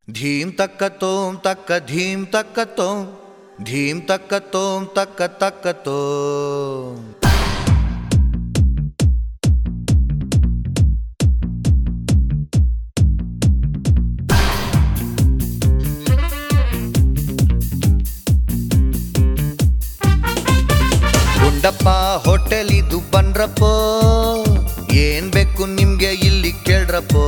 ಧೀಂ ತಕ್ಕ ತೋಂ ತಕ್ಕ ಧೀಂ ತಕ್ಕ ತೋಂ ಧೀಂ ತಕ್ಕ ತೋಂ ತಕ್ಕ ತಕ್ಕ ತೋಂ ಗುಂಡಪ್ಪ ಹೋಟೆಲ್ ಇದು ಬನ್ರಪ್ಪೋ ಏನ್ ಬೇಕು ನಿಮ್ಗೆ ಇಲ್ಲಿ ಕೇಳ್ರಪ್ಪೋ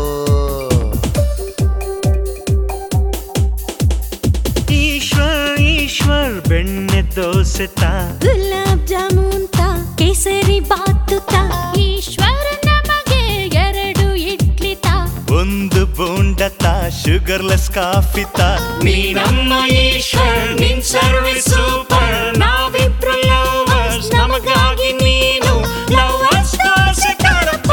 ಈಶ್ವರ್ ಈಶ್ವರ್ ಬೆಣ್ಣೆ ದೋಸೆ ತಾ ಗುಲಾಬ್ ಜಾಮೂನ್ ತಾ ಕೇಸರಿ ಬಾತು ತಾ ಈಶ್ವರ ನಮಗೆ ಎರಡು ಇಡ್ಲಿ ತಾ ಒಂದು ಬೋಂಡ ತಾ ಶುಗರ್ಲೆಸ್ ಕಾಫಿ ತಾ ನೀ ನಮ್ಮ ಈಶ್ವರ್ ನಿನ್ ಸರ್ವಿಸ್ ಸೂಪರ್ ನಾವಿಬ್ರು ಲವರ್ಸ್ ನಮಗಾಗಿ ನೀನು ಲವರ್ಸ್ ದೋಸೆ ಕಾರಪ್ಪ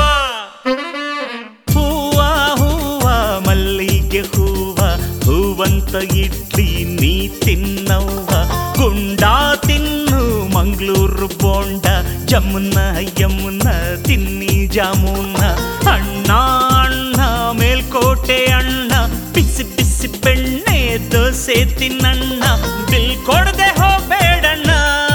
ಹೂವ ಹೂವ ಮಲ್ಲಿಗೆ ಹೂವ ಹೂವಂತ ಇಡ್ಲಿ ನೀ ತಿನ್ನವ್ವ ಗುಂಡ ತಿನ್ನು ಮಂಗಳೂರು ಬೋಂಡ ಜಮುನ ಯಮುನ ತಿನ್ನಿ ಜಾಮೂನ ಅಣ್ಣ ಅಣ್ಣ ಮೇಲ್ಕೋಟೆ ಅಣ್ಣ ಬಿಸಿ ಬಿಸಿ ಬೆಣ್ಣೆ ದೋಸೆ ತಿನ್ನಣ್ಣ ಬಿಲ್ ಕೊಡದೆ ಹೋಗ್ಬೇಡಣ್ಣ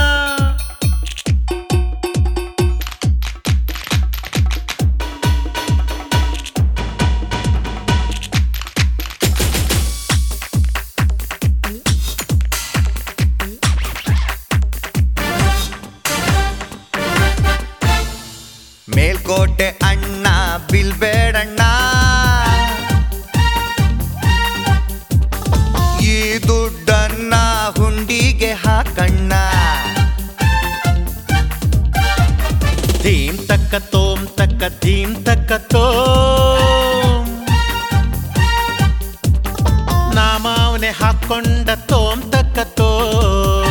ಮೇಲ್ಕೋಟೆ ಅಣ್ಣ ಬಿಲ್ಬೇಡಣ್ಣ ಈ ದುಡ್ಡನ್ನ ಹುಂಡಿಗೆ ಹಾಕಣ್ಣ ಧೀಂ ತಕ್ಕ ತೋಂ ತಕ್ಕ ಧೀಂ ತಕ್ಕ ತೋಂ ನಾಮಾವನೆ ಹಾಕೊಂಡ ತೋಂ ತಕ್ಕ ತೋಂ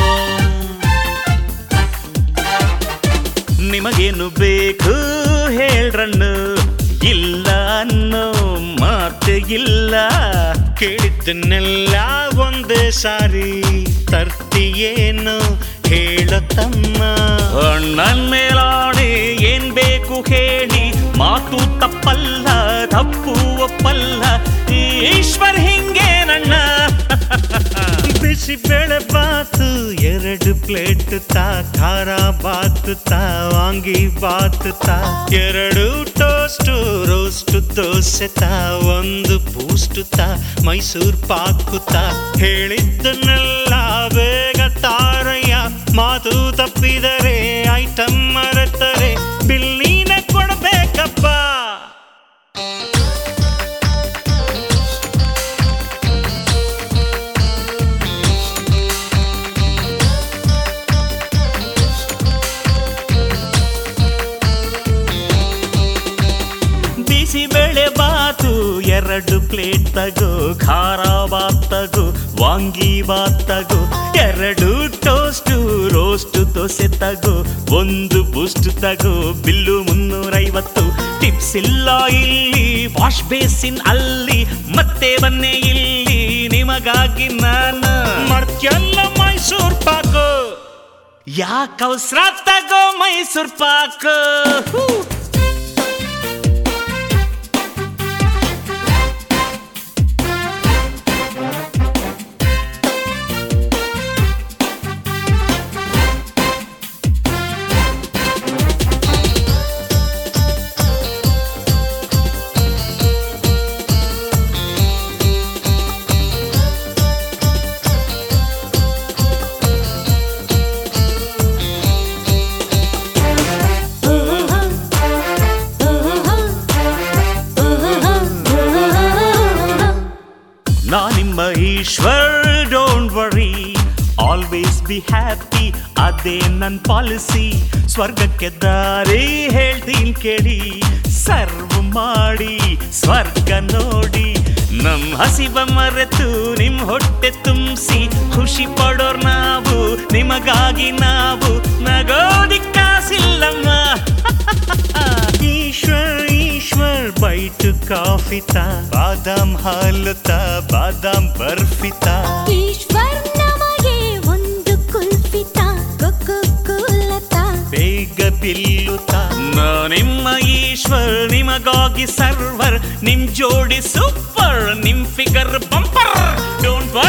ನಿಮಗೇನು ಬೇಕು ಹೇಳ್ರಣ್ಣು ಇಲ್ಲ ಅನ್ನೋ ಮಾತೆ ಇಲ್ಲ ಕೇಳಿದ್ದನ್ನೆಲ್ಲ ಒಂದೇ ಸಾರಿ ತರ್ತಿಯೇನು ಹೇಳೋ ತಮ್ಮ ಅಣ್ಣನ್ ಮೇಲಾಣೆ ಏನ್ ಬೇಕು ಹೇಳಿ ಮಾತು ತಪ್ಪಲ್ಲ ತಪ್ಪು ಒಪ್ಪಲ್ಲ ಈಶ್ವರ್ ಹಿಂಗೆ ನನ್ನ ಬಿಸಿ ಬೇಳೆ ಬಾತು ಎರಡು ಪ್ಲೇಟ್ ತಾ ಖಾರ ಬಾತು ತಾ ವಾಂಗಿ ಬಾತು ತಾ ಎರಡು ಟೋಸ್ಟ್ ರೋಸ್ಟ್ ದೋಸೆ ತಾ ಒಂದು ಬೂಸ್ಟ್ ತಾ ಮೈಸೂರ್ ಪಾಕು ತಾ ಹೇಳಿದ್ದನ್ನೆಲ್ಲ ಬೇಗ ತಾರಯ್ಯ ಮಾತು ತಪ್ಪಿದರೆ ಐಟಮ್ ಮರೆತರೆ ಬಿಲ್ಲಿನ ಕೊಡಬೇಕಪ್ಪ ಬಿಸಿ ಬೇಳೆ ಬಾತು ಎರಡು ಪ್ಲೇಟ್ ತಗೋ ಖಾರ ಬಾತ್ ತಗೋ ವಾಂಗಿ ಬಾತ್ ತಗೋ ಎರಡು ಟೋಸ್ಟ್ ರೋಸ್ಟ್ ದೋಸೆ ತಗೋ ಒಂದು ಬೂಸ್ಟ್ ತಗೋ ಬಿಲ್ಲು ಮುನ್ನೂರೈವತ್ತು ಟಿಪ್ಸ್ ಇಲ್ಲ ಇಲ್ಲಿ ವಾಶ್ ಬೇಸಿನ್ ಅಲ್ಲಿ ಮತ್ತೆ ಬನ್ನೆ ಇಲ್ಲಿ ನಿಮಗಾಗಿ ನಾನು ಮಾಡ್ಕೆಲ್ಲ ಮೈಸೂರ್ ಪಾಕು ಯಾಕೆ ಅವಸರ ತಗೋ ಮೈಸೂರ್ ಪಾಕು ಹೂ. ನಾ ನಿಮ್ಮ Eshwar don't worry always be happy ಅದೇ ನನ್ನ ಪಾಲಿಸಿ ಸ್ವರ್ಗಕ್ಕೆ ದಾರಿ ಹೇಳ್ತೀನಿ ಕೇಳಿ ಸರ್ವ್ ಮಾಡಿ ಸ್ವರ್ಗ ನೋಡಿ ನಮ್ ಹಸಿವ ಮರೆತು ನಿಮ್ ಹೊಟ್ಟೆ ತುಂಬಿಸಿ ಖುಷಿ ಪಡೋರ್ ನಾವು ನಿಮಗಾಗಿ ನಾವು ನಗೋದಿಕ್ಕಾಸಿಲ್ಲಮ್ಮ ಈಶ್ವರ್ ಈಶ್ವರ್ ಬೈಟ್ ಕಾಫಿ ತಾ ಬಾದಾಮ್ ಹಾಲು ತಾ ಬಾದಾಮ್ ಬರ್ಫಿ ತಾ ಈಶ್ವರ್ ನಮಗೆ ಒಂದು ಕುಲ್ಫಿ ತಾ ಕೊಕ್ಕೋ ಕೋಲ ತಾ ಬೇಗ ಬಿಲ್ಲು ತಾ ನಾ ನಿಮ್ಮ ಈ ಈಶ್ವರ್ ನಿಮಗಾಗಿ ಸರ್ವರ್ ನಿಮ್ ಜೋಡಿ ಸೂಪರ್ ನಿಮ್ ಫಿಗರ್ ಬಂಪರ್ ಡೋಂಟ್